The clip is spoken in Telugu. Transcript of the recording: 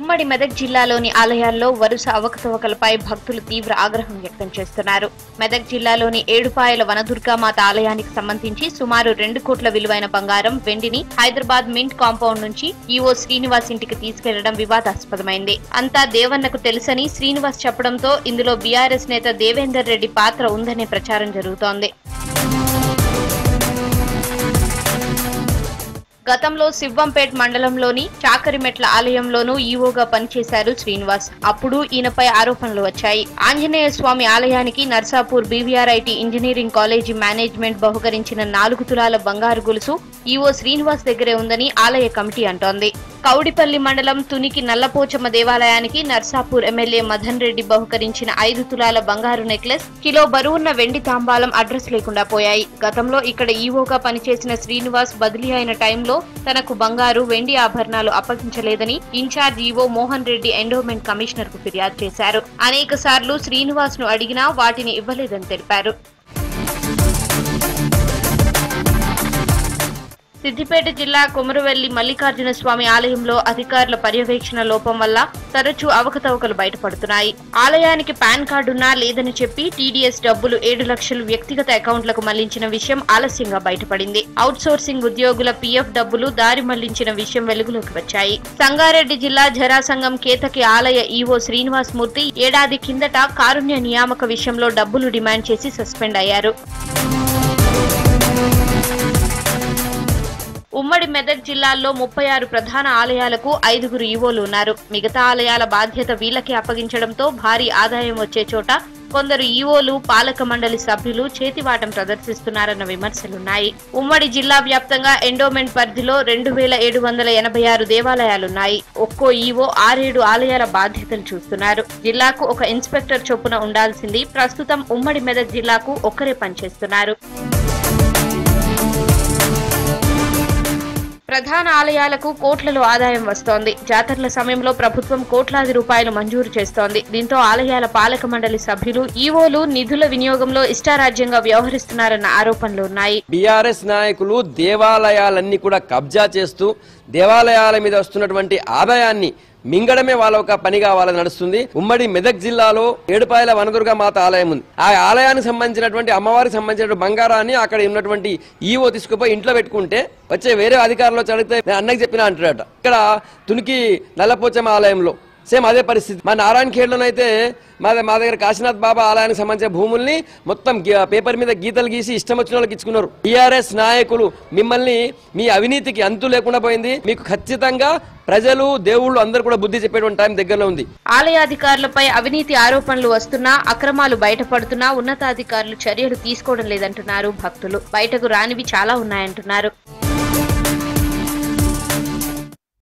ఉమ్మడి మెదక్ జిల్లాలోని ఆలయాల్లో వరుస అవకతవకలపై భక్తులు తీవ్ర ఆగ్రహం వ్యక్తం చేస్తున్నారు మెదక్ జిల్లాలోని ఏడుపాయల వనదుర్గామాత ఆలయానికి సంబంధించి సుమారు రెండు కోట్ల విలువైన బంగారం వెండిని హైదరాబాద్ మింట్ కాంపౌండ్ నుంచి ఈవో శ్రీనివాస్ ఇంటికి తీసుకెళ్లడం వివాదాస్పదమైంది అంతా దేవన్నకు తెలుసని శ్రీనివాస్ చెప్పడంతో ఇందులో బీఆర్ఎస్ నేత దేవేందర్ రెడ్డి పాత్ర ఉందనే ప్రచారం జరుగుతోంది గతంలో సివ్వంపేట్ మండలంలోని చాకరిమెట్ల ఆలయంలోనూ ఈవోగా పనిచేశారు శ్రీనివాస్ అప్పుడు ఈయనపై ఆరోపణలు వచ్చాయి ఆంజనేయ స్వామి ఆలయానికి Narsapur BVRIT engineering college management బహుకరించిన నాలుగు తులాల బంగారు గొలుసు ఈవో శ్రీనివాస్ దగ్గరే ఉందని ఆలయ కమిటీ అంటోంది కౌడిపల్లి మండలం తునికి నల్లపోచమ్మ దేవాలయానికి నర్సాపూర్ ఎమ్మెల్యే మదన్ రెడ్డి బహుకరించిన ఐదు తులాల బంగారు నెక్లెస్ కిలో బరువున్న వెండి తాంబాలం అడ్రస్ లేకుండా పోయాయి గతంలో ఇక్కడ ఈవోగా పనిచేసిన శ్రీనివాస్ బదిలీ అయిన టైంలో తనకు బంగారు వెండి ఆభరణాలు అప్పగించలేదని incharge EO Mohan Reddy endowment commissioner కు ఫిర్యాదు చేశారు అనేక సార్లు శ్రీనివాస్ ను అడిగినా వాటిని ఇవ్వలేదని తెలిపారు సిద్దిపేట జిల్లా కొమరవెల్లి మల్లికార్జున స్వామి ఆలయంలో అధికారుల పర్యవేక్షణ లోపం వల్ల తరచూ అవకతవకలు బయటపడుతున్నాయి ఆలయానికి పాన్ కార్డున్నా లేదని చెప్పి టీడీఎస్ డబ్బులు ఏడు లక్షలు వ్యక్తిగత అకౌంట్లకు మళ్లించిన విషయం ఆలస్యంగా బయటపడింది అవుట్ సోర్సింగ్ ఉద్యోగుల పీఎఫ్ డబ్బులు దారి మళ్లించిన విషయం వెలుగులోకి వచ్చాయి సంగారెడ్డి జిల్లా జరాసంగం కేతకి ఆలయ ఈవో శ్రీనివాస్ మూర్తి ఏడాది కిందట కారుణ్య నియామక విషయంలో డబ్బులు డిమాండ్ చేసి సస్పెండ్ అయ్యారు ఉమ్మడి మెదక్ జిల్లాల్లో ముప్పై ఆరు ప్రధాన ఆలయాలకు ఐదుగురు ఈవోలు ఉన్నారు మిగతా ఆలయాల బాధ్యత వీళ్ళకి అప్పగించడంతో భారీ ఆదాయం వచ్చే చోట కొందరు ఈవోలు పాలక మండలి సభ్యులు చేతివాటం ప్రదర్శిస్తున్నారన్న విమర్శలున్నాయి ఉమ్మడి జిల్లా వ్యాప్తంగా ఎండోమెంట్ పరిధిలో రెండు వేల ఏడు వందల ఎనభై ఆరు దేవాలయాలున్నాయి ఒక్కో ఈవో ఆరేడు ఆలయాల బాధ్యతలు చూస్తున్నారు జిల్లాకు ఒక ఇన్స్పెక్టర్ చొప్పున ఉండాల్సింది ప్రస్తుతం ఉమ్మడి మెదక్ జిల్లాకు ఒక్కరే పనిచేస్తున్నారు ప్రధాన ఆలయాలకు కోట్లలో ఆదాయం వస్తోంది జాతరల సమయంలో ప్రభుత్వం కోట్లాది రూపాయలు మంజూరు చేస్తోంది దీంతో ఆలయాల పాలక మండలి సభ్యులు ఈవోలు నిధుల వినియోగంలో ఇష్టారాజ్యంగా వ్యవహరిస్తున్నారన్న ఆరోపణలు ఉన్నాయి బీఆర్ఎస్ నాయకులు దేవాలయాలన్నీ కూడా కబ్జా చేస్తూ దేవాలయాల మీద వస్తున్నటువంటి ఆదాయాన్ని మింగడమే వాళ్ళ ఒక పనిగా వాళ్ళది నడుస్తుంది ఉమ్మడి మెదక్ జిల్లాలో ఏడుపాయల వనదుర్గ మాత ఆలయం ఉంది ఆ ఆలయానికి సంబంధించినటువంటి అమ్మవారికి సంబంధించిన బంగారాన్ని అక్కడ ఉన్నటువంటి ఈవో తీసుకుపోయి ఇంట్లో పెట్టుకుంటే వచ్చే వేరే అధికారులు వచ్చి అడిగితే నేను అన్నకి చెప్పిన అంటాడట ఇక్కడ తునికి నల్లపోచమ్మ ఆలయంలో సేమ్ అదే పరిస్థితి మా నారాయణ ఖేడ్లోనైతే మా మా దగ్గర కాశీనాథ్ బాబా ఆలయానికి సంబంధించిన భూముల్ని మొత్తం గీ- పేపర్ మీద గీతలు గీసి ఇష్టం వచ్చిన వాళ్ళకి ఇచ్చుకున్నారు టీఆర్ఎస్ నాయకులు మిమ్మల్ని మీ అవినీతికి అంతు లేకుండా పోయింది మీకు ఖచ్చితంగా ప్రజలు దేవుళ్ళు అందరూ కూడా బుద్ధి చెప్పేటువంటి టైం దగ్గరలో ఉంది ఆలయాధికారులపై అవినీతి ఆరోపణలు వస్తున్నా అక్రమాలు బయటపడుతున్నా ఉన్నతాధికారులు చర్యలు తీసుకోవడం లేదంటున్నారు భక్తులు బయటకు రానివి చాలా ఉన్నాయంటున్నారు